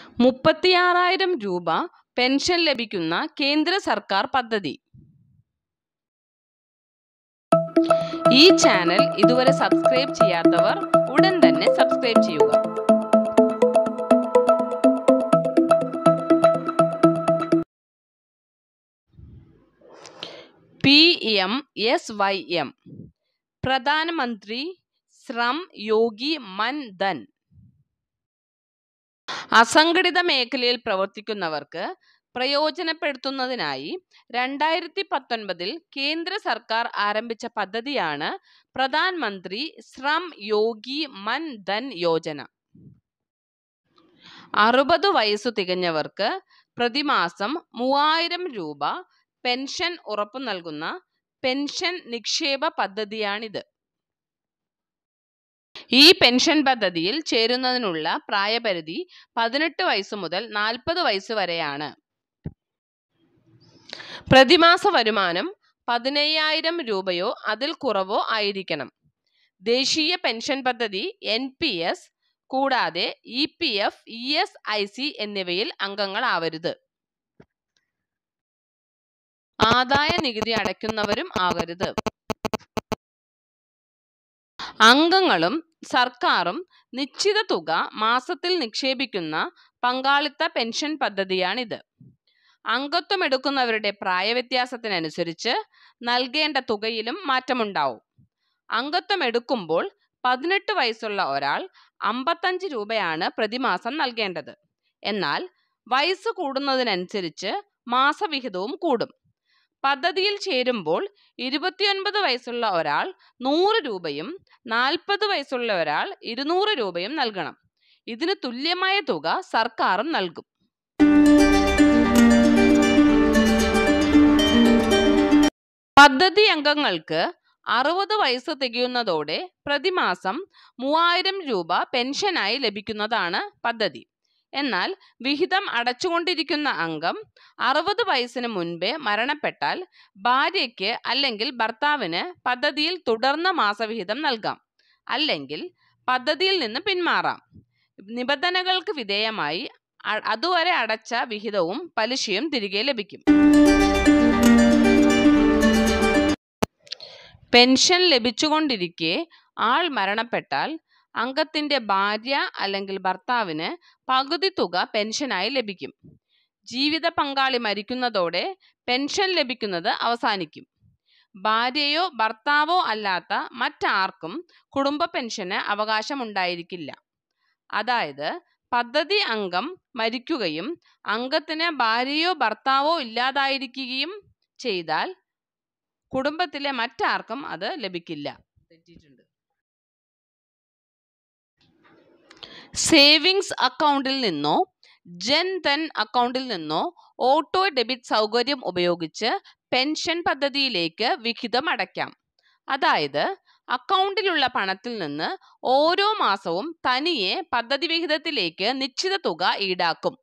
മുപ്പത്തിയാറായിരം രൂപ പെൻഷൻ ലഭിക്കുന്ന കേന്ദ്ര സർക്കാർ പദ്ധതി ഈ ചാനൽ ഇതുവരെ സബ്സ്ക്രൈബ് ചെയ്യാത്തവർ ഉടൻ തന്നെ സബ്സ്ക്രൈബ് ചെയ്യുക P M S Y M പ്രധാനമന്ത്രി ശ്രം യോഗി മൻ ധൻ അസംഘടിത മേഖലയിൽ പ്രവർത്തിക്കുന്നവർക്ക് പ്രയോജനപ്പെടുത്തുന്നതിനായി രണ്ടായിരത്തി പത്തൊൻപതിൽ കേന്ദ്ര സർക്കാർ ആരംഭിച്ച പദ്ധതിയാണ് പ്രധാൻ മന്ത്രി ശ്രം യോഗി മൻ ധൻ യോജന അറുപത് വയസ്സു തികഞ്ഞവർക്ക് പ്രതിമാസം മൂവായിരം രൂപ പെൻഷൻ ഉറപ്പു നൽകുന്ന പെൻഷൻ നിക്ഷേപ പദ്ധതിയാണിത് ഈ പെൻഷൻ പദ്ധതിയിൽ ചേരുന്നതിനുള്ള പ്രായപരിധി പതിനെട്ട് വയസ്സ് മുതൽ നാൽപ്പത് വയസ്സ് വരെയാണ് പ്രതിമാസ വരുമാനം പതിനയ്യായിരം രൂപയോ അതിൽ കുറവോ ആയിരിക്കണം ദേശീയ പെൻഷൻ പദ്ധതി എൻ പി എസ് കൂടാതെ E P F E S I C എന്നിവയിൽ അംഗങ്ങളാവരുത് ആദായ നികുതി അടയ്ക്കുന്നവരും ആവരുത് അംഗങ്ങളും സർക്കാരും നിശ്ചിത തുക മാസത്തിൽ നിക്ഷേപിക്കുന്ന പങ്കാളിത്ത പെൻഷൻ പദ്ധതിയാണിത് അംഗത്വം എടുക്കുന്നവരുടെ പ്രായവ്യത്യാസത്തിനനുസരിച്ച് നൽകേണ്ട തുകയിലും മാറ്റമുണ്ടാവും അംഗത്വം എടുക്കുമ്പോൾ പതിനെട്ട് വയസ്സുള്ള ഒരാൾ അമ്പത്തഞ്ച് രൂപയാണ് പ്രതിമാസം നൽകേണ്ടത് എന്നാൽ വയസ്സ് കൂടുന്നതിനനുസരിച്ച് മാസവിഹിതവും കൂടും പദ്ധതിയിൽ ചേരുമ്പോൾ ഇരുപത്തിയൊൻപത് വയസ്സുള്ള ഒരാൾ നൂറ് രൂപയും നാൽപ്പത് വയസ്സുള്ള ഒരാൾ ഇരുന്നൂറ് രൂപയും നൽകണം ഇതിന് തുല്യമായ തുക സർക്കാരും നൽകും പദ്ധതി അംഗങ്ങൾക്ക് അറുപത് വയസ്സ് തികയുന്നതോടെ പ്രതിമാസം മൂവായിരം രൂപ പെൻഷനായി ലഭിക്കുന്നതാണ് പദ്ധതി എന്നാൽ വിഹിതം അടച്ചുകൊണ്ടിരിക്കുന്ന അംഗം അറുപത് വയസ്സിന് മുൻപേ മരണപ്പെട്ടാൽ ഭാര്യയ്ക്ക് അല്ലെങ്കിൽ ഭർത്താവിന് പദ്ധതിയിൽ തുടർന്ന മാസവിഹിതം നൽകാം അല്ലെങ്കിൽ പദ്ധതിയിൽ നിന്ന് പിന്മാറാം നിബന്ധനകൾക്ക് വിധേയമായി അതുവരെ അടച്ച വിഹിതവും പലിശയും തിരികെ ലഭിക്കും പെൻഷൻ ലഭിച്ചുകൊണ്ടിരിക്കെ ആൾ മരണപ്പെട്ടാൽ അംഗത്തിന്റെ ഭാര്യ അല്ലെങ്കിൽ ഭർത്താവിന് പകുതി തുക പെൻഷനായി ലഭിക്കും ജീവിത പങ്കാളി മരിക്കുന്നതോടെ പെൻഷൻ ലഭിക്കുന്നത് അവസാനിക്കും ഭാര്യയോ ഭർത്താവോ അല്ലാത്ത മറ്റാർക്കും കുടുംബ പെൻഷന് അവകാശമുണ്ടായിരിക്കില്ല അതായത് പദ്ധതി അംഗം മരിക്കുകയും അംഗത്തിന് ഭാര്യയോ ഭർത്താവോ ഇല്ലാതായിരിക്കുകയും ചെയ്താൽ കുടുംബത്തിലെ മറ്റാർക്കും അത് ലഭിക്കില്ല തെറ്റിയിട്ടുണ്ട് സേവിങ്സ് അക്കൗണ്ടിൽ നിന്നോ ജൻധൻ അക്കൗണ്ടിൽ നിന്നോ ഓട്ടോ ഡെബിറ്റ് സൗകര്യം ഉപയോഗിച്ച് പെൻഷൻ പദ്ധതിയിലേക്ക് വിഹിതം അടയ്ക്കാം അതായത് അക്കൗണ്ടിലുള്ള പണത്തിൽ നിന്ന് ഓരോ മാസവും തനിയെ പദ്ധതി വിഹിതത്തിലേക്ക് നിശ്ചിത തുക ഈടാക്കും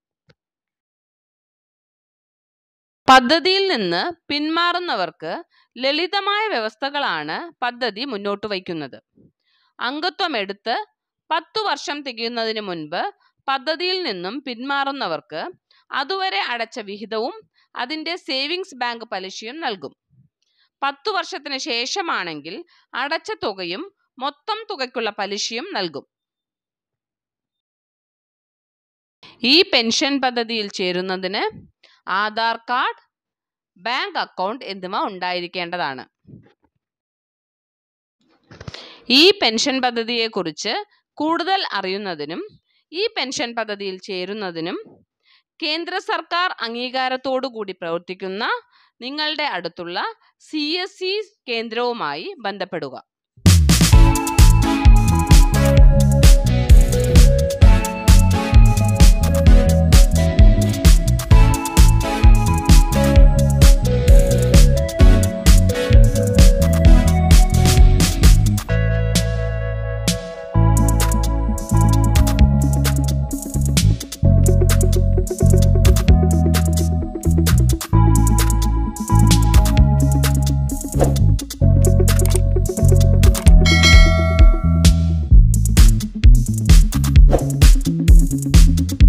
പദ്ധതിയിൽ നിന്ന് പിന്മാറുന്നവർക്ക് ലളിതമായ വ്യവസ്ഥകളാണ് പദ്ധതി മുന്നോട്ട് വയ്ക്കുന്നത് അംഗത്വം എടുത്ത് പത്തു വർഷം തികയുന്നതിന് മുൻപ് പദ്ധതിയിൽ നിന്നും പിന്മാറുന്നവർക്ക് അതുവരെ അടച്ച വിഹിതവും അതിന്റെ സേവിങ്സ് ബാങ്ക് പലിശയും നൽകും പത്തു വർഷത്തിന് ശേഷമാണെങ്കിൽ അടച്ച തുകയും മൊത്തം തുകയ്ക്കുള്ള പലിശയും നൽകും ഈ പെൻഷൻ പദ്ധതിയിൽ ചേരുന്നതിന് ആധാർ കാർഡ് ബാങ്ക് അക്കൗണ്ട് എന്നിവ ഉണ്ടായിരിക്കേണ്ടതാണ് ഈ പെൻഷൻ പദ്ധതിയെക്കുറിച്ച് കൂടുതൽ അറിയുന്നതിനും ഈ പെൻഷൻ പദ്ധതിയിൽ ചേരുന്നതിനും കേന്ദ്ര സർക്കാർ അംഗീകാരത്തോടു കൂടി പ്രവർത്തിക്കുന്ന നിങ്ങളുടെ അടുത്തുള്ള സി എസ് സി കേന്ദ്രവുമായി ബന്ധപ്പെടുക Thank you.